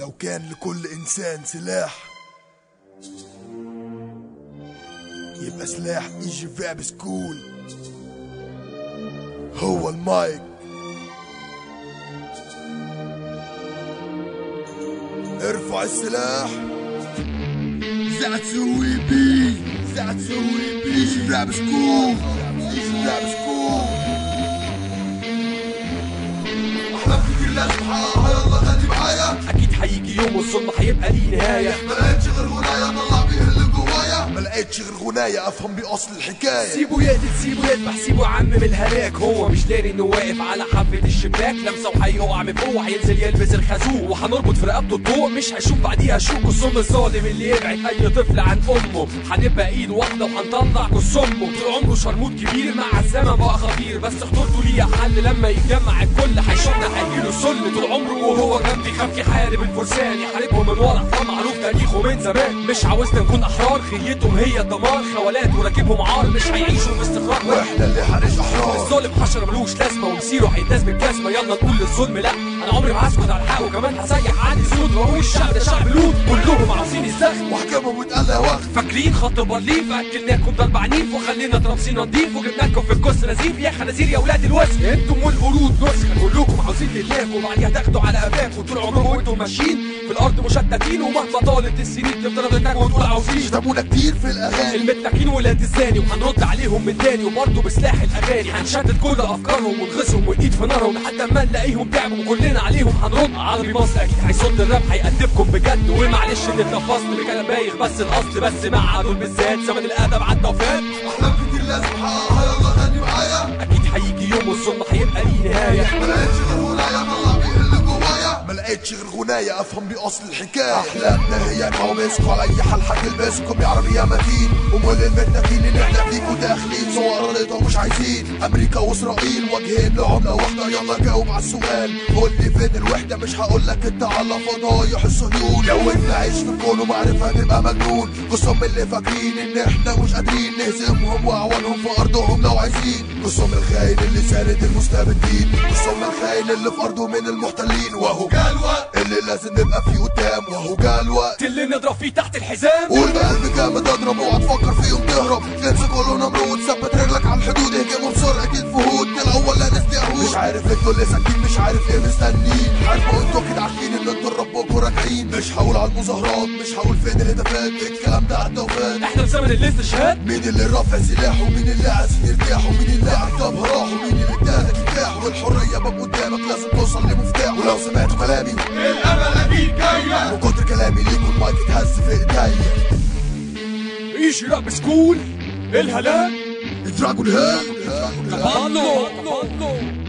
لو كان لكل إنسان سلاح يبقى سلاح ايجي فاب سكول هو المايك ارفع السلاح زعت سوي بي زعت سوي بي ايجي فاب سكول ايجي فاب سكول احلام كتير لازم احققها يلا غني معايا اكيد هيجي يوم والظلم هيبقى ليه نهايه ما لقيتش غير غناية طلع بيه اللي جوايا ما لقيتش غير غناية افهم بيه اصل الحكاية سيبه يقتل سيبه يذبح سيبه يا عم من الهلاك هو مش داري انه واقف على حافة الشباك لمسه وهيقع من فوق هينزل يلبس الخازوق وهنربط في رقبته الضوء مش هيشوف بعديها شوك الصم الظالم اللي يبعد اي طفل عن امه هنبقى ايد واحده وهنطلع جث امه طول عمره شرموط كبير مع الزمن بقى خطير بس خطورته ليها حل لما يتجمع الكل هيشوفنا هيجيله سل طول عمره وهو جنبي خاف يحارب الفرسان يحاربهم من ورا فمعروف تاريخه من زمان مش عاوزنا نكون احرار خيتهم هي الدمار خوالات وراكبهم عار مش هيعيشوا في استقرار واحنا اللي هنعيش احرار الظالم حشر ملوش لازمه ومسيره هيداس بالجزمه يلا نقول للظلم لا انا عمري ما هسكت على الحق وكمان هسيح عادي صوت واقول الشعب ده شعب لوط كلهم عاوزين يستخدموا واحكامهم واتقال وقت فاكرين خط برلين فاكلناكم ضرب عنيف وخلينا ترابسين نضيف وجبناكم في الكوس نزيف يا خنازير يا ولاد الوسخ انتم والقرود نسخه كلكم عاوزين تتلاقوا وبعديها تاخدوا على قفاكم طول عمركم وانتم ماشيين في الارض مشتتين ومهما طالت السنين تفضلوا تتاكوا وتقول عاوزين شتمونا كتير في الاغاني المتاكين ولاد الزاني وهنرد عليهم من تاني وبرضه بسلاح الاغاني هنشتت كل افكارهم ونغزهم ونقيد في نارهم لحد ما نلاقيهم تعبوا وكلنا عليهم هنرد عربي مصر اكيد هيصد الراب هيأدبكم بجد ومعلش ان اتلفظت بكلام بايخ بس الاصل بس مع دول بالذات زمن الادب عدى وفات احلام كتير لازم احققها يلا غني معايا اكيد هيجي يوم والظلم هيبقى ليه نهايه ما لقيتش غير غناية طلع بيه اللي جوايا ما لقيتش غير غناية افهم بيه اصل الحكاية احلامنا هي كوابيسكو على اي حال هتلبسكم يا عربي يا متين امال المتنكين ان احنا فيكوا داخلين صور رضا ومش عايزين امريكا واسرائيل وجهين لعملة واحدة يلا جاوب على السؤال قول لي فين الوحدة مش هقول لك انت على فضايح الصهيون لو انت عايش في كون ومعرفة تبقى مجنون قصهم اللي فاكرين ان احنا مش قادرين نهزمهم واعوانهم في ارضهم لو عايزين قصهم الخاين اللي ساند المستبدين قصهم الخاين اللي في ارضه من المحتلين وهو جه الوقت اللي لازم نبقى فيه قدام وهو جه الوقت اللي نضرب فيه تحت الحزام قول بقلب جامد اضرب اوعى تفكر فيهم تهرب انسى كله نمرود ثبت رجلك على الحدود اهجموا بسرعه الفهود الاول لا ناس يهود مش عارف انتوا اللي ساكتين مش عارف ايه مستنيين عارفوا انتوا اكيد عارفين ان انتوا ربكم راجعين مش هقول على المظاهرات مش هقول فين الهتافات الكلام ده عدى وفات احنا في زمن الاستشهاد مين اللي رافع سلاحه ومين اللي عايزين يرتاحوا مين اللي عقاب راح ومين اللي ادالك كفاح والحريه باب قدامك لازم توصل لمفتاح ولو سمعت كلامي الامل اكيد جايه من كتر كلامي ليكوا المايك اتهز في ايديا ايجي راب سكول الهلاك دراجون هيل بالو